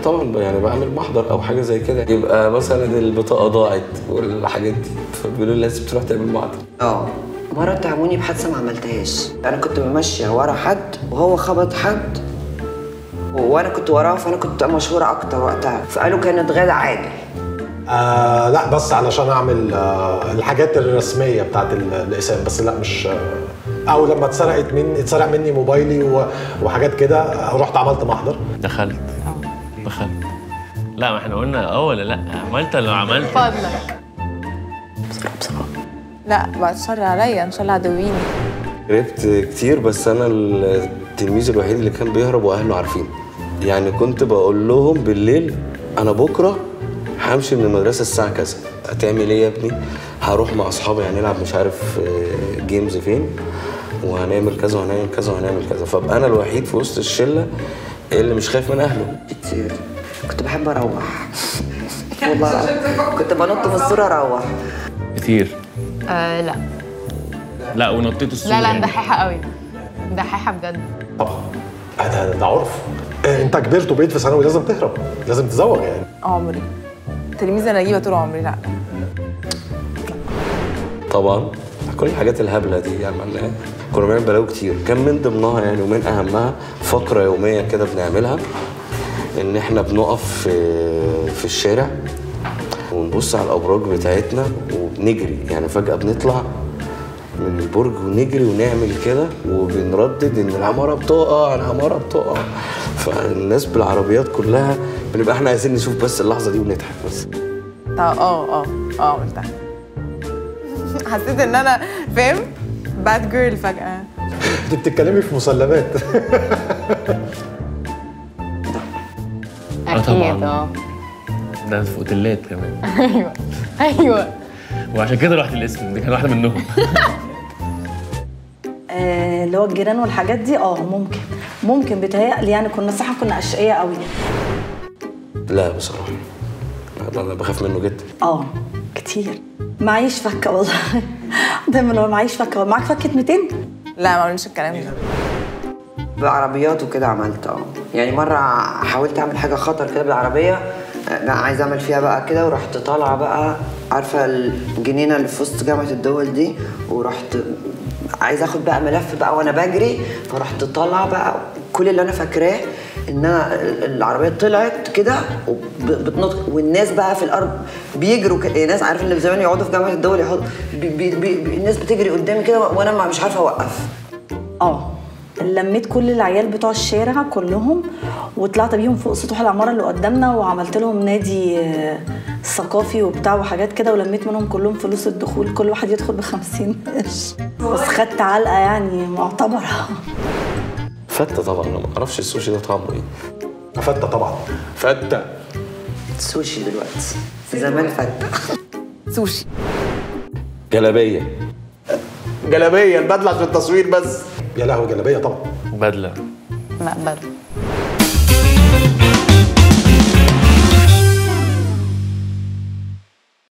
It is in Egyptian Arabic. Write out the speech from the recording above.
طبعا يعني بعمل محضر او حاجه زي كده يبقى مثلا البطاقه ضاعت والحاجات دي فبيقولوا لي لازم تروح تعمل محضر اه مرة اتهموني بحادثة ما عملتهاش أنا كنت ماشية ورا حد وهو خبط حد وأنا كنت وراه فأنا كنت مشهورة أكتر وقتها فقالوا كانت غادة عادل آه لا بس علشان اعمل آه الحاجات الرسميه بتاعت ال- الاقسام بس لا مش آه او لما اتسرقت مني اتسرق مني موبايلي و- وحاجات كده آه، رحت عملت محضر دخلت دخلت لا ما احنا قلنا اه ولا لا عملت ولا ما عملت فضلك لا بعد شر عليا ان شاء الله عدويني هربت كتير بس انا التلميذ الوحيد اللي كان بيهرب واهله عارفين يعني كنت بقول لهم بالليل انا بكره همشي من المدرسه الساعه كذا هتعمل ايه يا ابني هروح مع اصحابي هنلعب مش عارف آه، جيمز فين وهنعمل كذا وهنعمل كذا وهنعمل كذا فابقى انا الوحيد في وسط الشله اللي مش خايف من اهله كتير كنت بحب أروح والله كنت بنط من السور أروح كتير آه لا لا ونطيت السور لا لا يعني. دحيحه قوي دحيحه بجد طبعا آه، ده ده عرف آه، انت كبرت وبقيت في ثانوي لازم تهرب لازم تزوغ يعني عمري تلميذه نجيبه طول عمري لا طبعا كل الحاجات الهبله دي يعني معناها كنا بنعمل بلاوي كتير كان من ضمنها يعني ومن اهمها فقره يوميه كده بنعملها ان احنا بنقف في في الشارع ونبص على الابراج بتاعتنا وبنجري يعني فجاه بنطلع من البرج ونجري ونعمل كده وبنردد ان العماره بتقع العماره بتقع فالناس بالعربيات كلها بنبقى احنا عايزين نشوف بس اللحظه دي ونضحك بس طب اه اه اه عملتها حسيت ان انا فاهم باد جيرل فجاه انت بتتكلمي في مسلمات اه طبعا اكيد اه ده في اوتيلات كمان ايوه ايوه وعشان كده رحت الاسم دي كان واحده منهم آه، اللي هو الجيران والحاجات دي اه ممكن ممكن بيتهيألي يعني كنا صح كنا اشقياء قوي لا بصراحه لا، انا بخاف منه جدا اه كتير معيش فكه والله دايما هو معيش فكه معاك فكه 200 لا ما عملناش الكلام ده بعربيات وكده عملت اه يعني مرة حاولت أعمل حاجة خطر كده بالعربية آه، لا عايز أعمل فيها بقى كده ورحت طالعة بقى عارفة الجنينة اللي في وسط جامعة الدول دي ورحت عايز اخد بقى ملف بقى وانا بجري فرحت طالعه بقى كل اللي انا فاكراه ان انا العربيه طلعت كده وبتنط والناس بقى في الارض بيجروا ك... ناس عارف اللي زمان يقعدوا في جامعه الدول يقعدوا بي... بي... بي... الناس بتجري قدامي كده وانا ما- مش عارفه اوقف اه لميت كل العيال بتوع الشارع كلهم وطلعت بيهم فوق سطوح العماره اللي قدامنا وعملت لهم نادي آه، ثقافي وبتاع وحاجات كده ولميت منهم كلهم فلوس الدخول كل واحد يدخل ب 50 قرش بس خدت علقه يعني معتبره فتة طبعا انا ما اعرفش السوشي ده طعمه ايه فتة طبعا فتة سوشي دلوقتي زمان فتة سوشي جلابية جلابيه البدله عشان التصوير بس يا لهوي جلابيه طبعا بدله لا بدل